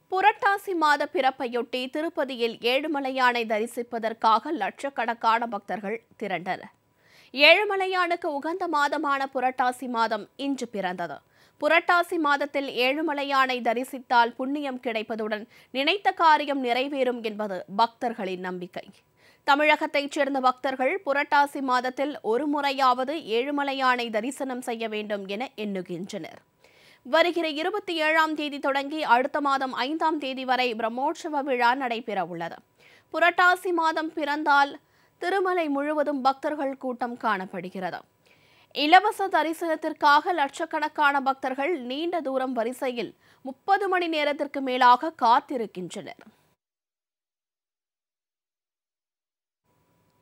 புரட்டாசி மாத பிறப்பையொட்டி திருப்பதியில் ஏழுமலையானை தரிசிப்பதற்காக லட்சக்கணக்கான பக்தர்கள் திரண்டனர் ஏழுமலையானுக்கு உகந்த மாதமான புரட்டாசி மாதம் இன்று பிறந்தது புரட்டாசி மாதத்தில் ஏழுமலையானை தரிசித்தால் புண்ணியம் கிடைப்பதுடன் நினைத்த காரியம் நிறைவேறும் என்பது பக்தர்களின் நம்பிக்கை தமிழகத்தைச் சேர்ந்த பக்தர்கள் புரட்டாசி மாதத்தில் ஒரு முறையாவது ஏழுமலையானை தரிசனம் செய்ய வேண்டும் என எண்ணுகின்றனர் வருகிற இருபத்தி ஏழாம் தேதி தொடங்கி அடுத்த மாதம் ஐந்தாம் தேதி வரை பிரம்மோற்சவ விழா நடைபெற உள்ளது புரட்டாசி மாதம் பிறந்தால் திருமலை முழுவதும் பக்தர்கள் கூட்டம் காணப்படுகிறது இலவச தரிசனத்திற்காக லட்சக்கணக்கான பக்தர்கள் நீண்ட தூரம் வரிசையில் முப்பது மணி நேரத்திற்கு மேலாக காத்திருக்கின்றனர்